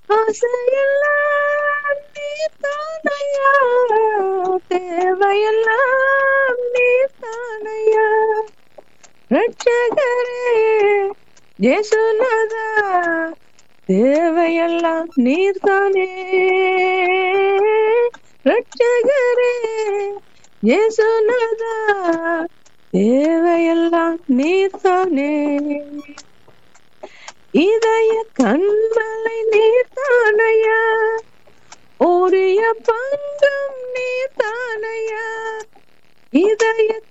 ஆசையெல்லாம் நீர்தானையா தேவையெல்லாம் நீர்தானையா ரட்சகரே ஜேசுநாதா தேவையெல்லாம் நீர்தானே ரட்சகரே ஜேசுநாதா தேவையெல்லாம் நீர்தானே இதய கண்மலை நீர்தானையா ஓரிய பங்கம் நீர்தானையா இதய